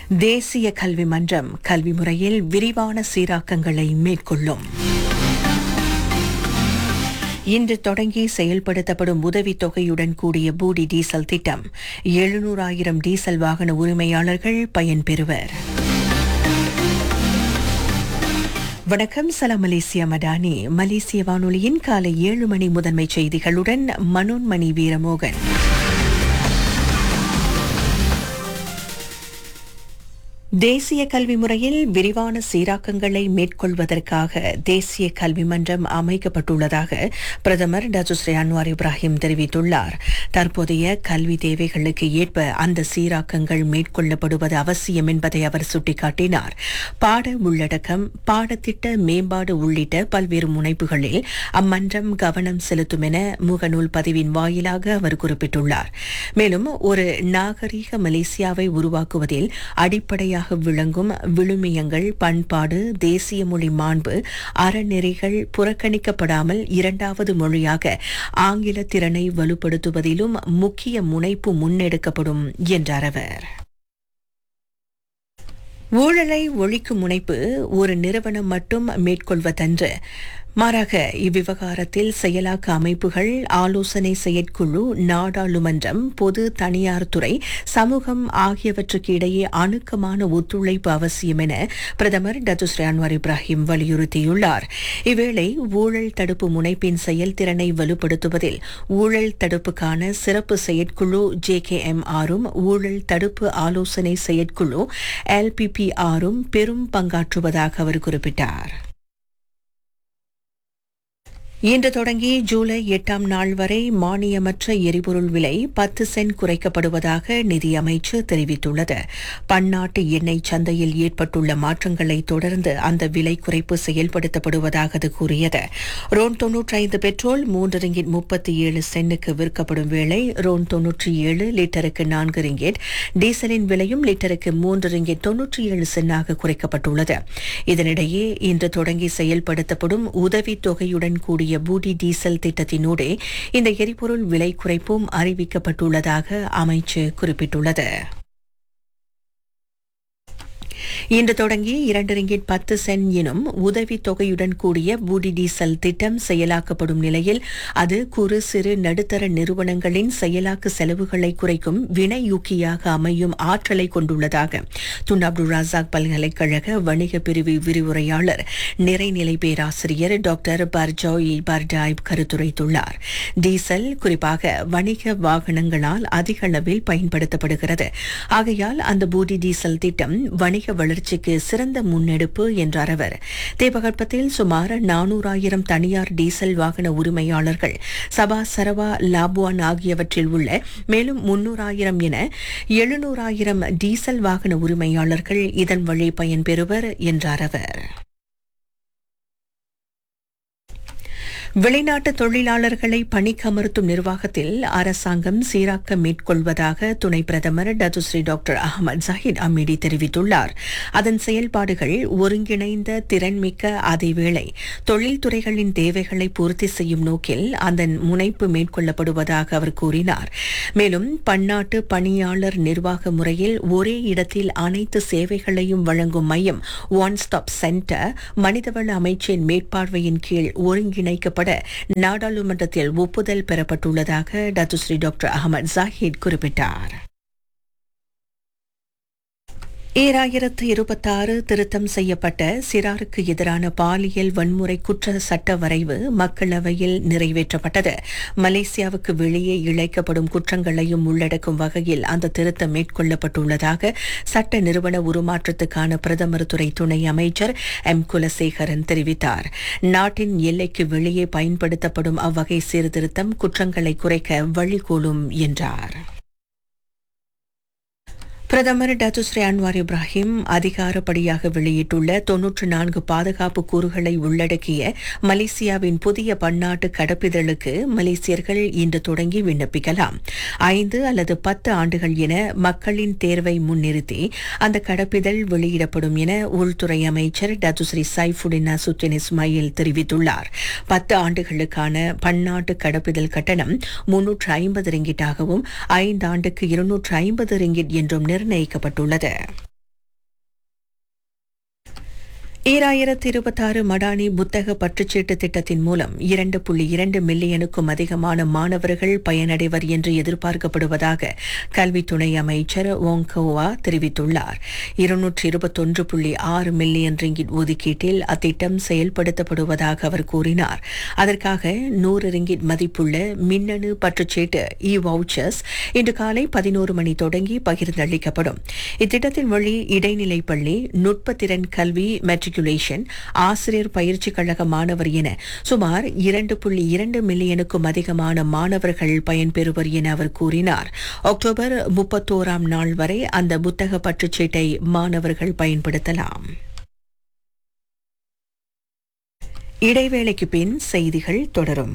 தேசிய கல்வி மன்றம் கல்வி முறையில் விரிவான சீராக்கங்களை மேற்கொள்ளும் இன்று தொடங்கி செயல்படுத்தப்படும் உதவித் தொகையுடன் கூடிய பூடி டீசல் திட்டம் எழுநூறாயிரம் டீசல் வாகன உரிமையாளர்கள் பயன்பெறுவர் வணக்கம் சலாம் மலேசியா மடானி மலேசிய வானொலியின் காலை ஏழு மணி முதன்மை செய்திகளுடன் மனோன்மணி வீரமோகன் தேசிய கல்வி முறையில் விரிவான சீராக்கங்களை மேற்கொள்வதற்காக தேசிய கல்வி மன்றம் அமைக்கப்பட்டுள்ளதாக பிரதமர் டஜுஸ்ரீ அன்வார் இப்ராஹிம் தெரிவித்துள்ளார் தற்போதைய கல்வி தேவைகளுக்கு ஏற்ப அந்த சீராக்கங்கள் மேற்கொள்ளப்படுவது அவசியம் என்பதை அவர் சுட்டிக்காட்டினார் பாட உள்ளடக்கம் பாடத்திட்ட மேம்பாடு உள்ளிட்ட பல்வேறு முனைப்புகளில் அம்மன்றம் கவனம் செலுத்தும் என முகநூல் பதிவின் வாயிலாக அவர் குறிப்பிட்டுள்ளார் மேலும் ஒரு நாகரீக மலேசியாவை உருவாக்குவதில் அடிப்படையாக மொழியாக விளங்கும் விழுமியங்கள் பண்பாடு தேசிய மொழி மாண்பு அறநெறிகள் புறக்கணிக்கப்படாமல் இரண்டாவது மொழியாக ஆங்கில திறனை வலுப்படுத்துவதிலும் முக்கிய முனைப்பு முன்னெடுக்கப்படும் என்றார் அவர் ஊழலை ஒழிக்கும் முனைப்பு ஒரு நிறுவனம் மட்டும் மேற்கொள்வதன்று மாறாக இவ்விவகாரத்தில் செயலாக்க அமைப்புகள் ஆலோசனை செயற்குழு நாடாளுமன்றம் பொது தனியார் துறை சமூகம் ஆகியவற்றுக்கு இடையே அணுக்கமான ஒத்துழைப்பு அவசியம் என பிரதமர் டத்துஸ்ரீ அன்வார் இப்ராஹிம் வலியுறுத்தியுள்ளார் இவ்வேளை ஊழல் தடுப்பு முனைப்பின் செயல்திறனை வலுப்படுத்துவதில் ஊழல் தடுப்புக்கான சிறப்பு செயற்குழு ஜே கே எம் ஆரும் ஊழல் தடுப்பு ஆலோசனை செயற்குழு எல்பிபி ஆரும் பெரும் பங்காற்றுவதாக அவர் குறிப்பிட்டார் இன்று தொடங்கி ஜூலை எட்டாம் நாள் வரை மானியமற்ற எரிபொருள் விலை பத்து சென்ட் குறைக்கப்படுவதாக நிதியமைச்சு தெரிவித்துள்ளது பன்னாட்டு எண்ணெய் சந்தையில் ஏற்பட்டுள்ள மாற்றங்களை தொடர்ந்து அந்த விலை குறைப்பு செயல்படுத்தப்படுவதாக அது கூறியது ரோன் தொன்னூற்றி ஐந்து பெட்ரோல் மூன்று ரிங்கிட் முப்பத்தி ஏழு சென்னுக்கு விற்கப்படும் வேளை ரோன் தொன்னூற்றி ஏழு லிட்டருக்கு நான்கு ரிங்கெட் டீசலின் விலையும் லிட்டருக்கு மூன்று ரிங்கெட் தொன்னூற்றி ஏழு சென்னாக குறைக்கப்பட்டுள்ளது இதனிடையே இன்று தொடங்கி செயல்படுத்தப்படும் உதவித் தொகையுடன் கூடிய கூடிய பூடி டீசல் திட்டத்தினூடே இந்த எரிபொருள் விலை குறைப்பும் அறிவிக்கப்பட்டுள்ளதாக அமைச்சு குறிப்பிட்டுள்ளது இன்று தொடங்கி இரண்டு ரிங்கிட் பத்து சென்ட் எனும் உதவித் தொகையுடன் கூடிய பூடி டீசல் திட்டம் செயலாக்கப்படும் நிலையில் அது குறு சிறு நடுத்தர நிறுவனங்களின் செயலாக்க செலவுகளை குறைக்கும் வினையூக்கியாக அமையும் ஆற்றலை கொண்டுள்ளதாக துன் அப்துல் ராசாக் பல்கலைக்கழக வணிக பிரிவு விரிவுரையாளர் நிறைநிலை பேராசிரியர் டாக்டர் பர்ஜோய் பர்டாய் கருத்துரைத்துள்ளார் டீசல் குறிப்பாக வணிக வாகனங்களால் அதிக அளவில் பயன்படுத்தப்படுகிறது ஆகையால் அந்த பூடி டீசல் திட்டம் வணிக வளர்ச்சிக்கு சிறந்த முன்னெடுப்பு என்றார் அவர் தேபகற்பத்தில் சுமார் நானூறாயிரம் தனியார் டீசல் வாகன உரிமையாளர்கள் சபா சரவா லாபுவான் ஆகியவற்றில் உள்ள மேலும் முன்னூறாயிரம் என எழுநூறாயிரம் டீசல் வாகன உரிமையாளர்கள் இதன் வழி பயன்பெறுவர் என்றார் அவர் வெளிநாட்டு தொழிலாளர்களை பணிக்கமர்த்தும் நிர்வாகத்தில் அரசாங்கம் சீராக்க மேற்கொள்வதாக துணை பிரதமர் Datuk Seri doctor Ahmad Zahid Hamidi தெரிவித்துள்ளார் அதன் செயல்பாடுகள் ஒருங்கிணைந்த திறன்மிக்க அதேவேளை தொழில்துறைகளின் தேவைகளை பூர்த்தி செய்யும் நோக்கில் அதன் முனைப்பு மேற்கொள்ளப்படுவதாக அவர் கூறினார் மேலும் பன்னாட்டு பணியாளர் நிர்வாக முறையில் ஒரே இடத்தில் அனைத்து சேவைகளையும் வழங்கும் மையம் ஒன் ஸ்டாப் சென்டர் மனிதவள அமைச்சின் மேற்பார்வையின் கீழ் ஒருங்கிணைக்கப்பட நாடாளுமன்றத்தில் ஒப்புதல் பெறப்பட்டுள்ளதாக டத்துஸ்ரீ டாக்டர் அகமது ஜாஹித் குறிப்பிட்டார் ஈராயிரத்து இருபத்தாறு திருத்தம் செய்யப்பட்ட சிறாருக்கு எதிரான பாலியல் வன்முறை குற்ற சட்ட வரைவு மக்களவையில் நிறைவேற்றப்பட்டது மலேசியாவுக்கு வெளியே இழைக்கப்படும் குற்றங்களையும் உள்ளடக்கும் வகையில் அந்த திருத்தம் மேற்கொள்ளப்பட்டுள்ளதாக சட்ட நிறுவன உருமாற்றத்துக்கான பிரதமர் துறை துணை அமைச்சர் எம் குலசேகரன் தெரிவித்தார் நாட்டின் எல்லைக்கு வெளியே பயன்படுத்தப்படும் அவ்வகை சீர்திருத்தம் குற்றங்களை குறைக்க வழிகோலும் என்றார் பிரதமர் டத்துஸ்ரீ அன்வார் இப்ராஹிம் அதிகாரப்படியாக வெளியிட்டுள்ள தொன்னூற்று நான்கு பாதுகாப்பு கூறுகளை உள்ளடக்கிய மலேசியாவின் புதிய பன்னாட்டு கடப்பிதழுக்கு மலேசியர்கள் இன்று தொடங்கி விண்ணப்பிக்கலாம் ஐந்து அல்லது பத்து ஆண்டுகள் என மக்களின் தேர்வை முன்னிறுத்தி அந்த கடப்பிதழ் வெளியிடப்படும் என உள்துறை அமைச்சர் டத்துஸ்ரீ சைஃபுடின் அசுத்தின் இஸ்மாயில் தெரிவித்துள்ளார் பத்து ஆண்டுகளுக்கான பன்னாட்டு கடப்பிதழ் கட்டணம் முன்னூற்று ஐம்பது ரிங்கிட்டாகவும் ஐந்து ஆண்டுக்கு இருநூற்று ஐம்பது ரிங்கிட் என்றும் நிர்ணயிக்கப்பட்டுள்ளது ஈராயிரத்து இருபத்தாறு மடானி புத்தக பற்றுச்சீட்டு திட்டத்தின் மூலம் இரண்டு புள்ளி இரண்டு மில்லியனுக்கும் அதிகமான மாணவர்கள் பயனடைவர் என்று எதிர்பார்க்கப்படுவதாக கல்வி துணை அமைச்சர் ஓங்கோவா தெரிவித்துள்ளார் இருநூற்று இருபத்தொன்று புள்ளி ஆறு மில்லியன் ரிங்கிட் ஒதுக்கீட்டில் அத்திட்டம் செயல்படுத்தப்படுவதாக அவர் கூறினார் அதற்காக நூறு ரிங்கிட் மதிப்புள்ள மின்னணு பற்றுச்சீட்டு இ வவுச்சர்ஸ் இன்று காலை பதினோரு மணி தொடங்கி பகிர்ந்தளிக்கப்படும் இத்திட்டத்தின் வழி இடைநிலை பள்ளி நுட்பத்திறன் கல்வி மெட்ரிகுலேஷன் ஆசிரியர் பயிற்சி கழக மாணவர் என சுமார் இரண்டு புள்ளி இரண்டு மில்லியனுக்கும் அதிகமான மாணவர்கள் பயன்பெறுவர் என அவர் கூறினார் அக்டோபர் முப்பத்தோராம் நாள் வரை அந்த புத்தக பற்றுச்சீட்டை மாணவர்கள் பயன்படுத்தலாம் இடைவேளைக்கு பின் செய்திகள் தொடரும்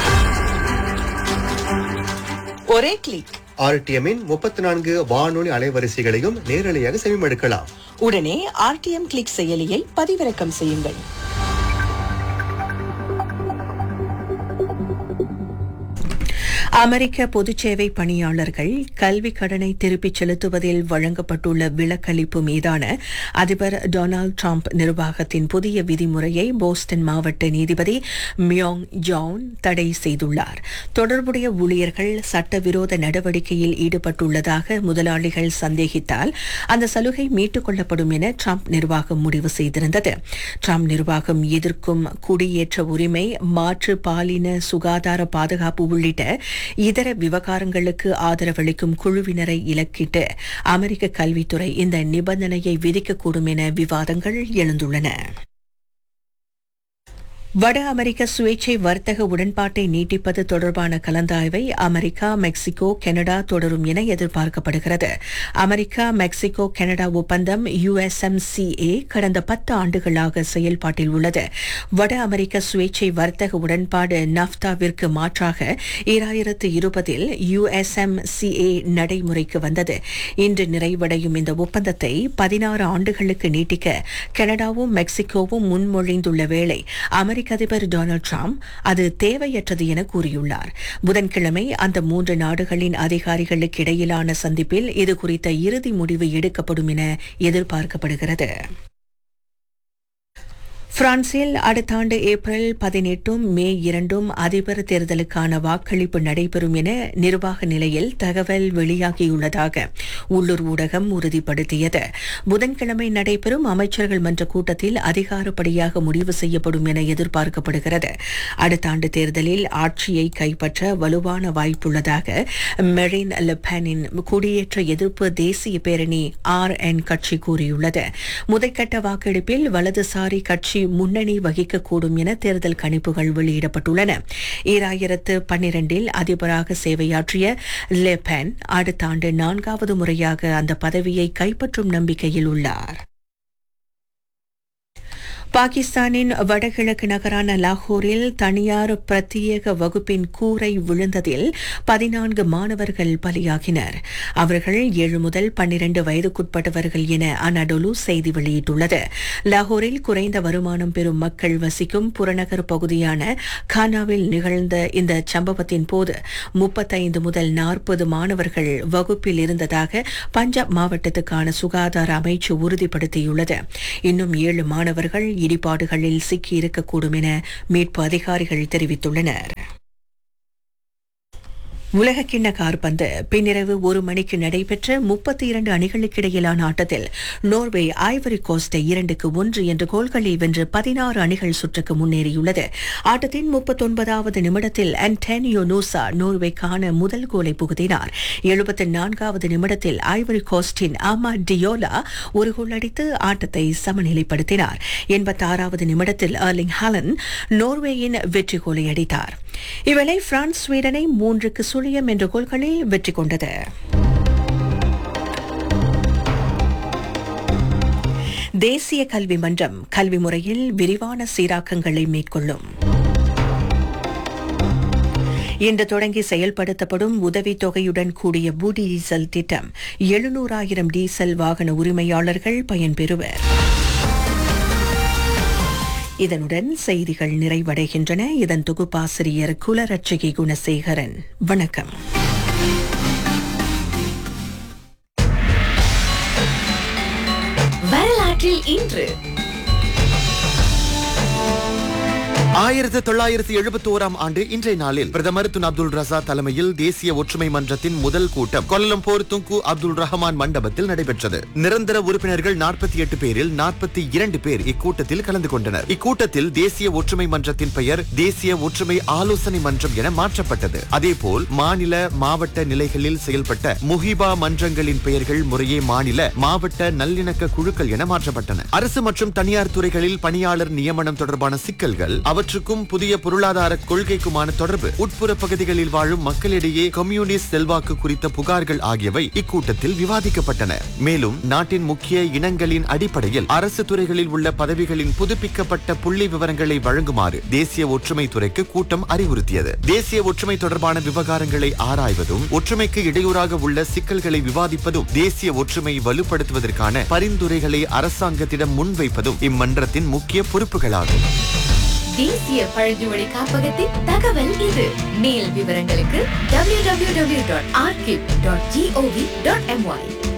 ஒரே கிளிக் ஆர்டிஎம்மின் முப்பத்தி நான்கு வானொலி அலைவரிசைகளையும் நேரலையாக செவிமடுக்கலாம் உடனே ஆர்டிஎம் கிளிக் செயலியை பதிவிறக்கம் செய்யுங்கள் அமெரிக்க பொதுச்சேவை பணியாளர்கள் கல்வி கடனை திருப்பிச் செலுத்துவதில் வழங்கப்பட்டுள்ள விலக்களிப்பு மீதான அதிபர் டொனால்டு டிரம்ப் நிர்வாகத்தின் புதிய விதிமுறையை போஸ்டன் மாவட்ட நீதிபதி மியோங் ஜான் தடை செய்துள்ளார் தொடர்புடைய ஊழியர்கள் சட்டவிரோத நடவடிக்கையில் ஈடுபட்டுள்ளதாக முதலாளிகள் சந்தேகித்தால் அந்த சலுகை மீட்டுக் கொள்ளப்படும் என டிரம்ப் நிர்வாகம் முடிவு செய்திருந்தது டிரம்ப் நிர்வாகம் எதிர்க்கும் குடியேற்ற உரிமை மாற்று பாலின சுகாதார பாதுகாப்பு உள்ளிட்ட இதர விவகாரங்களுக்கு ஆதரவளிக்கும் குழுவினரை இலக்கிட்டு அமெரிக்க கல்வித்துறை இந்த நிபந்தனையை விதிக்கக்கூடும் என விவாதங்கள் எழுந்துள்ளன வட அமெரிக்க சுயேட்சை வர்த்தக உடன்பாட்டை நீட்டிப்பது தொடர்பான கலந்தாய்வை அமெரிக்கா மெக்சிகோ கனடா தொடரும் என எதிர்பார்க்கப்படுகிறது அமெரிக்கா மெக்சிகோ கனடா ஒப்பந்தம் யுஎஸ்எம்சிஏ கடந்த பத்து ஆண்டுகளாக செயல்பாட்டில் உள்ளது வட அமெரிக்க சுயேட்சை வர்த்தக உடன்பாடு நப்தாவிற்கு மாற்றாக ஈராயிரத்து இருபதில் யுஎஸ்எம்சிஏ நடைமுறைக்கு வந்தது இன்று நிறைவடையும் இந்த ஒப்பந்தத்தை பதினாறு ஆண்டுகளுக்கு நீட்டிக்க கனடாவும் மெக்சிகோவும் முன்மொழிந்துள்ள வேளை அமெரிக்க அதிபர் டொனால்டு டிரம்ப் அது தேவையற்றது என கூறியுள்ளார் புதன்கிழமை அந்த மூன்று நாடுகளின் அதிகாரிகளுக்கு இடையிலான சந்திப்பில் இது குறித்த இறுதி முடிவு எடுக்கப்படும் என எதிர்பார்க்கப்படுகிறது பிரான்சில் அடுத்த ஆண்டு ஏப்ரல் பதினெட்டும் மே இரண்டும் அதிபர் தேர்தலுக்கான வாக்களிப்பு நடைபெறும் என நிர்வாக நிலையில் தகவல் வெளியாகியுள்ளதாக உள்ளூர் ஊடகம் உறுதிப்படுத்தியது புதன்கிழமை நடைபெறும் அமைச்சர்கள் மன்ற கூட்டத்தில் அதிகாரப்படியாக முடிவு செய்யப்படும் என எதிர்பார்க்கப்படுகிறது அடுத்த ஆண்டு தேர்தலில் ஆட்சியை கைப்பற்ற வலுவான வாய்ப்புள்ளதாக மெரின் லெபனின் குடியேற்ற எதிர்ப்பு தேசிய பேரணி ஆர் என் கட்சி கூறியுள்ளது முதற்கட்ட வாக்கெடுப்பில் வலதுசாரி கட்சி முன்னணி வகிக்கக்கூடும் என தேர்தல் கணிப்புகள் வெளியிடப்பட்டுள்ளன ஈராயிரத்து பன்னிரண்டில் அதிபராக சேவையாற்றிய லெபன் அடுத்த ஆண்டு நான்காவது முறையாக அந்த பதவியை கைப்பற்றும் நம்பிக்கையில் உள்ளார் பாகிஸ்தானின் வடகிழக்கு நகரான லாகூரில் தனியார் பிரத்யேக வகுப்பின் கூரை விழுந்ததில் பதினான்கு மாணவர்கள் பலியாகினர் அவர்கள் ஏழு முதல் பன்னிரண்டு வயதுக்குட்பட்டவர்கள் என அனடொலு செய்தி வெளியிட்டுள்ளது லாகூரில் குறைந்த வருமானம் பெறும் மக்கள் வசிக்கும் புறநகர் பகுதியான கானாவில் நிகழ்ந்த இந்த சம்பவத்தின் போது முப்பத்தைந்து முதல் நாற்பது மாணவர்கள் வகுப்பில் இருந்ததாக பஞ்சாப் மாவட்டத்துக்கான சுகாதார அமைச்சு உறுதிப்படுத்தியுள்ளது இன்னும் ஏழு மாணவர்கள் இடிபாடுகளில் சிக்கியிருக்கக்கூடும் என மீட்பு அதிகாரிகள் தெரிவித்துள்ளனர் உலகக்கிண்ண கார்பந்து பின்னிரவு ஒரு மணிக்கு நடைபெற்ற முப்பத்தி இரண்டு அணிகளுக்கிடையிலான ஆட்டத்தில் நோர்வே ஐவரி கோஸ்டை இரண்டுக்கு ஒன்று என்ற கோல்களை வென்று பதினாறு அணிகள் சுற்றுக்கு முன்னேறியுள்ளது ஆட்டத்தின் முப்பத்தொன்பதாவது நிமிடத்தில் அன்டனியோ நூசா நோர்வேக்கான முதல் கோலை புகுத்தினார் எழுபத்தி நான்காவது நிமிடத்தில் ஐவரி கோஸ்டின் ஆமா டியோலா ஒரு கோல் அடித்து ஆட்டத்தை சமநிலைப்படுத்தினார் எண்பத்தாறாவது நிமிடத்தில் அர்லிங் ஹாலன் நோர்வேயின் வெற்றி கோலை அடித்தார் இவ்வேளை பிரான்ஸ் ஸ்வீடனை மூன்றுக்கு சுழியம் என்ற கோல்களில் வெற்றி கொண்டது தேசிய கல்வி மன்றம் கல்வி முறையில் விரிவான சீராக்கங்களை மேற்கொள்ளும் இன்று தொடங்கி செயல்படுத்தப்படும் உதவித் தொகையுடன் கூடிய பூடி டீசல் திட்டம் எழுநூறாயிரம் டீசல் வாகன உரிமையாளர்கள் பயன்பெறுவர் இதனுடன் செய்திகள் நிறைவடைகின்றன இதன் தொகுப்பாசிரியர் குலரட்சகி குணசேகரன் வணக்கம் வரலாற்றில் இன்று ஆயிரத்து தொள்ளாயிரத்து எழுபத்தி ஓராம் ஆண்டு இன்றைய நாளில் பிரதமர் துன் அப்துல் ரசா தலைமையில் தேசிய ஒற்றுமை மன்றத்தின் முதல் கூட்டம் கொல்லம்பூர் துங்கு அப்துல் ரஹ்மான் மண்டபத்தில் நடைபெற்றது நிரந்தர உறுப்பினர்கள் நாற்பத்தி எட்டு பேரில் நாற்பத்தி இரண்டு பேர் இக்கூட்டத்தில் கலந்து கொண்டனர் இக்கூட்டத்தில் தேசிய ஒற்றுமை மன்றத்தின் பெயர் தேசிய ஒற்றுமை ஆலோசனை மன்றம் என மாற்றப்பட்டது அதேபோல் மாநில மாவட்ட நிலைகளில் செயல்பட்ட முஹிபா மன்றங்களின் பெயர்கள் முறையே மாநில மாவட்ட நல்லிணக்க குழுக்கள் என மாற்றப்பட்டன அரசு மற்றும் தனியார் துறைகளில் பணியாளர் நியமனம் தொடர்பான சிக்கல்கள் அவற்றுக்கும் புதிய பொருளாதார கொள்கைக்குமான தொடர்பு உட்புற பகுதிகளில் வாழும் மக்களிடையே கம்யூனிஸ்ட் செல்வாக்கு குறித்த புகார்கள் ஆகியவை இக்கூட்டத்தில் விவாதிக்கப்பட்டன மேலும் நாட்டின் முக்கிய இனங்களின் அடிப்படையில் அரசு துறைகளில் உள்ள பதவிகளின் புதுப்பிக்கப்பட்ட புள்ளி விவரங்களை வழங்குமாறு தேசிய ஒற்றுமை துறைக்கு கூட்டம் அறிவுறுத்தியது தேசிய ஒற்றுமை தொடர்பான விவகாரங்களை ஆராய்வதும் ஒற்றுமைக்கு இடையூறாக உள்ள சிக்கல்களை விவாதிப்பதும் தேசிய ஒற்றுமை வலுப்படுத்துவதற்கான பரிந்துரைகளை அரசாங்கத்திடம் முன்வைப்பதும் இம்மன்றத்தின் முக்கிய பொறுப்புகளாகும் தேசிய பழங்குடி காப்பகத்தின் தகவல் இது மேல் விவரங்களுக்கு www.archive.gov.my